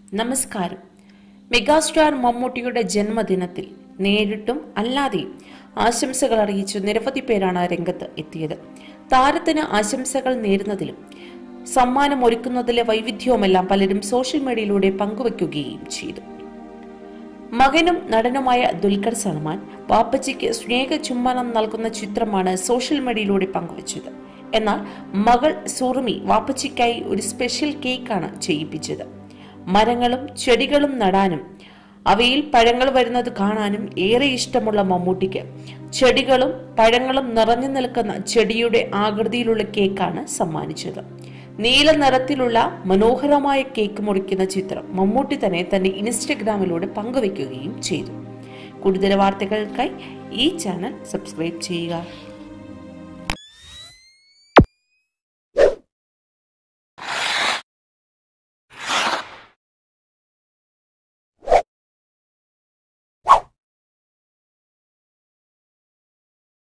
നമസ്കാരം മെഗാസ്റ്റാർ മമ്മൂട്ടിയുടെ ജന്മദിനത്തിൽ നേരിട്ടും അല്ലാതെയും ആശംസകൾ അറിയിച്ചു നിരവധി പേരാണ് രംഗത്ത് എത്തിയത് താരത്തിന് ആശംസകൾ നേരുന്നതിലും സമ്മാനം ഒരുക്കുന്നതിലെ വൈവിധ്യവുമെല്ലാം പലരും സോഷ്യൽ മീഡിയയിലൂടെ പങ്കുവയ്ക്കുകയും ചെയ്തു മകനും നടനുമായ ദുൽഖർ സൽമാൻ വാപ്പച്ചിക്ക് സ്നേഹ ചുംബനം നൽകുന്ന ചിത്രമാണ് സോഷ്യൽ മീഡിയയിലൂടെ പങ്കുവച്ചത് എന്നാൽ മകൾ സുറുമി വാപ്പച്ചിക്കായി ഒരു സ്പെഷ്യൽ കേക്കാണ് ചെയ്യിപ്പിച്ചത് മരങ്ങളും ചെടികളും നടാനും അവയിൽ പഴങ്ങൾ വരുന്നത് കാണാനും ഏറെ ഇഷ്ടമുള്ള മമ്മൂട്ടിക്ക് ചെടികളും പഴങ്ങളും നിറഞ്ഞു നിൽക്കുന്ന ചെടിയുടെ ആകൃതിയിലുള്ള കേക്കാണ് സമ്മാനിച്ചത് നീല നിറത്തിലുള്ള മനോഹരമായ കേക്ക് മുറിക്കുന്ന ചിത്രം മമ്മൂട്ടി തന്നെ തന്റെ ഇൻസ്റ്റഗ്രാമിലൂടെ പങ്കുവയ്ക്കുകയും ചെയ്തു കൂടുതൽ വാർത്തകൾക്കായി ഈ ചാനൽ സബ്സ്ക്രൈബ് ചെയ്യുക